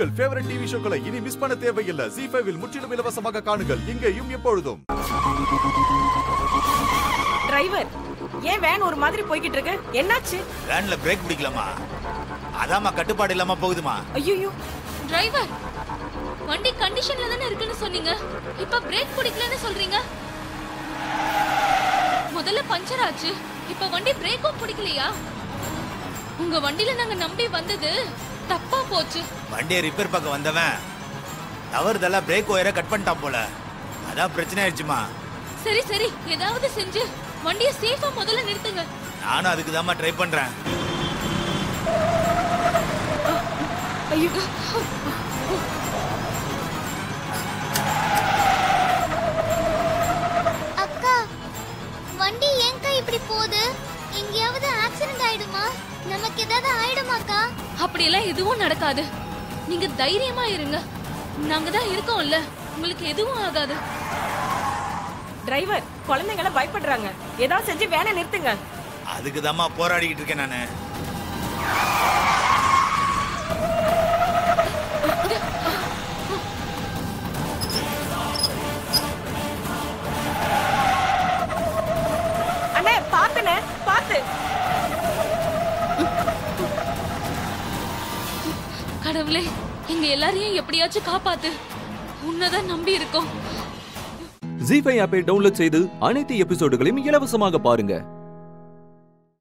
உங்கள் favourite TV ஷோக்களை இனி miss பண்ண தேவையில்லை ஜி ஃபைவில் முற்றிலும் இலவசமாக காணுங்கள் இங்கேயும் எப்பொழுதும் டிரைவர் ஏன் வேன் ஒரு மாதிரி போய்கிட்டு இருக்கு என்னாச்சு வேன்ல பிரேக் பிடிக்கலாமா அதாம்மா கட்டுப்பாடு இல்லாம போகுதுமா ஐயோ டிரைவர் வண்டி கண்டிஷன்ல தானே இருக்குன்னு சொன்னீங்க இப்ப பிரேக் பிடிக்கலன்னு சொல்றீங்க முதல்ல பஞ்சர் ஆச்சு இப்ப வண்டி பிரேக்கும் பிடிக்கலையா உங்க வண்டியில நாங்க நம்பி வந்தது தப்பா போச்சு வண்டியை ரிப்பேர் பார்க்க வந்தவன் தவறுதெல்லாம் பிரேக் ஒயரை கட் பண்ணிட்டான் போல அதான் பிரச்சனை ஆயிடுச்சுமா சரி சரி ஏதாவது செஞ்சு வண்டியை சேஃபா முதல்ல நிறுத்துங்க நானும் அதுக்கு தாம்மா ட்ரை பண்றேன் ஐயோ அக்கா வண்டி ஏன்க்கா இப்படி போகுது எங்கேயாவது ஆக்சிடென்ட் ஆயிடுமா நமக்கு ஏதாவது ஆயிடுமாக்கா அப்படியெல்லாம் எதுவும் நடக்காது நீங்க தைரியமா இருங்க நாங்க தான் இருக்கோம்ல உங்களுக்கு எதுவும் ஆகாது டிரைவர் குழந்தைங்கள பயப்படுறாங்க ஏதாவது செஞ்சு வேனை நிறுத்துங்க அதுக்கு தாம்மா போராடிக்கிட்டு இருக்கேன் நானு அண்ணே பாத்துனே பாத்து கடவுளே எங்க எல்லாரையும் எப்படியாச்சும் காப்பாத்து உன்னதான் நம்பி இருக்கோம் ஜி ஃபைவ் ஆப்பை டவுன்லோட் செய்து அனைத்து எபிசோடுகளையும் இலவசமாக பாருங்க